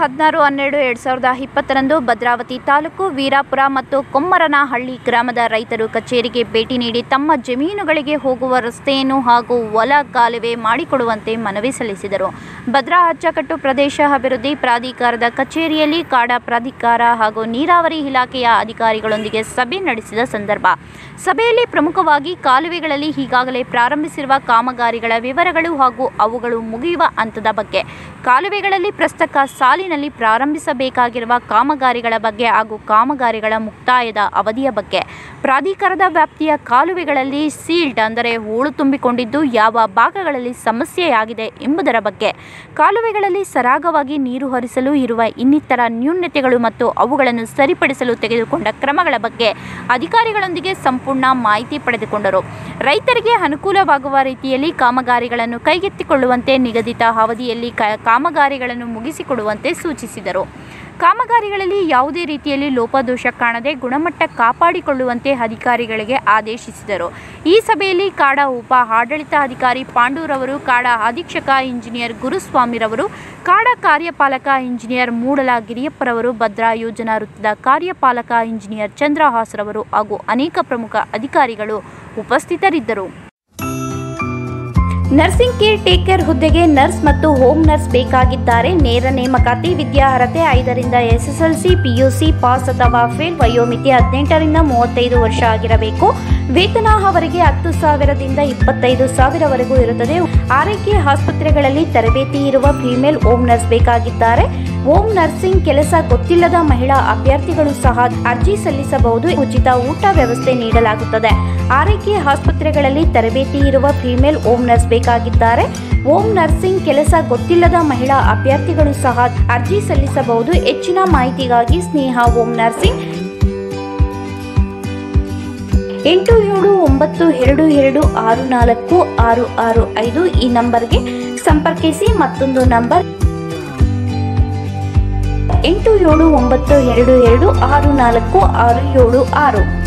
ಹದಿನಾರು ಹನ್ನೆರಡು ಎರಡು ಸಾವಿರದ ಇಪ್ಪತ್ತರಂದು ಭದ್ರಾವತಿ ತಾಲೂಕು ವೀರಾಪುರ ಮತ್ತು ಕೊಮ್ಮರನಹಳ್ಳಿ ಗ್ರಾಮದ ರೈತರು ಕಚೇರಿಗೆ ಭೇಟಿ ನೀಡಿ ತಮ್ಮ ಜಮೀನುಗಳಿಗೆ ಹೋಗುವ ರಸ್ತೆಯನ್ನು ಹಾಗೂ ಹೊಲ ಕಾಲುವೆ ಮಾಡಿಕೊಡುವಂತೆ ಮನವಿ ಸಲ್ಲಿಸಿದರು ಭದ್ರಾ ಅಚ್ಚಕಟ್ಟು ಪ್ರದೇಶ ಅಭಿವೃದ್ಧಿ ಪ್ರಾಧಿಕಾರದ ಕಚೇರಿಯಲ್ಲಿ ಕಾಡಾ ಪ್ರಾಧಿಕಾರ ಹಾಗೂ ನೀರಾವರಿ ಇಲಾಖೆಯ ಅಧಿಕಾರಿಗಳೊಂದಿಗೆ ಸಭೆ ನಡೆಸಿದ ಸಂದರ್ಭ ಸಭೆಯಲ್ಲಿ ಪ್ರಮುಖವಾಗಿ ಕಾಲುವೆಗಳಲ್ಲಿ ಈಗಾಗಲೇ ಪ್ರಾರಂಭಿಸಿರುವ ಕಾಮಗಾರಿಗಳ ವಿವರಗಳು ಹಾಗೂ ಅವುಗಳು ಮುಗಿಯುವ ಹಂತದ ಬಗ್ಗೆ ಕಾಲುವೆಗಳಲ್ಲಿ ಪ್ರಸಕ್ತ ಸಾಲಿನಲ್ಲಿ ಪ್ರಾರಂಭಿಸಬೇಕಾಗಿರುವ ಕಾಮಗಾರಿಗಳ ಬಗ್ಗೆ ಹಾಗೂ ಕಾಮಗಾರಿಗಳ ಮುಕ್ತಾಯದ ಅವಧಿಯ ಬಗ್ಗೆ ಪ್ರಾಧಿಕಾರದ ವ್ಯಾಪ್ತಿಯ ಕಾಲುವೆಗಳಲ್ಲಿ ಸೀಲ್ಡ್ ಅಂದರೆ ಹೂಳು ತುಂಬಿಕೊಂಡಿದ್ದು ಯಾವ ಭಾಗಗಳಲ್ಲಿ ಸಮಸ್ಯೆಯಾಗಿದೆ ಎಂಬುದರ ಬಗ್ಗೆ ಕಾಲುವೆಗಳಲ್ಲಿ ಸರಾಗವಾಗಿ ನೀರು ಹರಿಸಲು ಇರುವ ಇನ್ನಿತರ ನ್ಯೂನತೆಗಳು ಮತ್ತು ಅವುಗಳನ್ನು ಸರಿಪಡಿಸಲು ತೆಗೆದುಕೊಂಡ ಕ್ರಮಗಳ ಬಗ್ಗೆ ಅಧಿಕಾರಿಗಳೊಂದಿಗೆ ಸಂಪೂರ್ಣ ಮಾಹಿತಿ ಪಡೆದುಕೊಂಡರು ರೈತರಿಗೆ ಅನುಕೂಲವಾಗುವ ರೀತಿಯಲ್ಲಿ ಕಾಮಗಾರಿಗಳನ್ನು ಕೈಗೆತ್ತಿಕೊಳ್ಳುವಂತೆ ನಿಗದಿತ ಅವಧಿಯಲ್ಲಿ ಕ ಕಾಮಗಾರಿಗಳನ್ನು ಮುಗಿಸಿಕೊಡುವಂತೆ ಸೂಚಿಸಿದರು ಕಾಮಗಾರಿಗಳಲ್ಲಿ ಯಾವುದೇ ರೀತಿಯಲ್ಲಿ ಲೋಪದೋಷ ಕಾಣದೆ ಗುಣಮಟ್ಟ ಕಾಪಾಡಿಕೊಳ್ಳುವಂತೆ ಅಧಿಕಾರಿಗಳಿಗೆ ಆದೇಶಿಸಿದರು ಈ ಸಭೆಯಲ್ಲಿ ಕಾಡಾ ಉಪ ಆಡಳಿತಾಧಿಕಾರಿ ಪಾಂಡೂರವರು ಕಾಡಾ ಅಧೀಕ್ಷಕ ಇಂಜಿನಿಯರ್ ಗುರುಸ್ವಾಮಿರವರು ಕಾಡಾ ಕಾರ್ಯಪಾಲಕ ಇಂಜಿನಿಯರ್ ಮೂಡಲ ಗಿರಿಯಪ್ಪರವರು ಭದ್ರಾ ಯೋಜನಾ ವೃತ್ತದ ಕಾರ್ಯಪಾಲಕ ಇಂಜಿನಿಯರ್ ಚಂದ್ರಹಾಸ್ರವರು ಹಾಗೂ ಅನೇಕ ಪ್ರಮುಖ ಅಧಿಕಾರಿಗಳು ಉಪಸ್ಥಿತರಿದ್ದರು ನರ್ಸಿಂಗ್ ಕೇರ್ ಟೇಕರ್ ಹುದ್ದೆಗೆ ನರ್ಸ್ ಮತ್ತು ಹೋಮ್ ನರ್ಸ್ ಬೇಕಾಗಿದ್ದಾರೆ ನೇರ ನೇಮಕಾತಿ ವಿದ್ಯಾರ್ಹತೆ ಐದರಿಂದ ಎಸ್ಎಸ್ಎಲ್ಸಿ ಪಿಯುಸಿ ಪಾಸ್ ಅಥವಾ ಫೇಲ್ ವಯೋಮಿತಿ ಹದಿನೆಂಟರಿಂದ ಮೂವತ್ತೈದು ವರ್ಷ ಆಗಿರಬೇಕು ವೇತನ ಅವರಿಗೆ ಹತ್ತು ಸಾವಿರದಿಂದ ಇಪ್ಪತ್ತೈದು ಸಾವಿರವರೆಗೂ ಇರುತ್ತದೆ ಆರೈಕೆ ಆಸ್ಪತ್ರೆಗಳಲ್ಲಿ ತರಬೇತಿ ಇರುವ ಫಿಮೇಲ್ ಹೋಮ್ ನರ್ಸ್ ಬೇಕಾಗಿದ್ದಾರೆ ಹೋಮ್ ನರ್ಸಿಂಗ್ ಕೆಲಸ ಗೊತ್ತಿಲ್ಲದ ಮಹಿಳಾ ಅಭ್ಯರ್ಥಿಗಳು ಸಹ ಅರ್ಜಿ ಸಲ್ಲಿಸಬಹುದು ಉಚಿತ ಊಟ ವ್ಯವಸ್ಥೆ ನೀಡಲಾಗುತ್ತದೆ ಆರೈಕೆ ಆಸ್ಪತ್ರೆಗಳಲ್ಲಿ ತರಬೇತಿ ಇರುವ ಫಿಮೇಲ್ ಹೋಮ್ ನರ್ಸ್ ಬೇಕಾಗಿದ್ದಾರೆ ಹೋಮ್ ನರ್ಸಿಂಗ್ ಕೆಲಸ ಗೊತ್ತಿಲ್ಲದ ಮಹಿಳಾ ಅಭ್ಯರ್ಥಿಗಳು ಸಹ ಅರ್ಜಿ ಸಲ್ಲಿಸಬಹುದು ಹೆಚ್ಚಿನ ಮಾಹಿತಿಗಾಗಿ ಸ್ನೇಹ ಹೋಮ್ ನರ್ಸಿಂಗ್ ಎಂಟು ಏಳು ಒಂಬತ್ತು ಎರಡು ಎರಡು ಆರು ನಾಲ್ಕು ಆರು ಆರು ಐದು ಈ ನಂಬರ್ಗೆ ಸಂಪರ್ಕಿಸಿ ಮತ್ತೊಂದು ನಂಬರ್ ಎಂಟು ಏಳು ಒಂಬತ್ತು ಎರಡು ಎರಡು ಆರು ನಾಲ್ಕು ಆರು ಏಳು ಆರು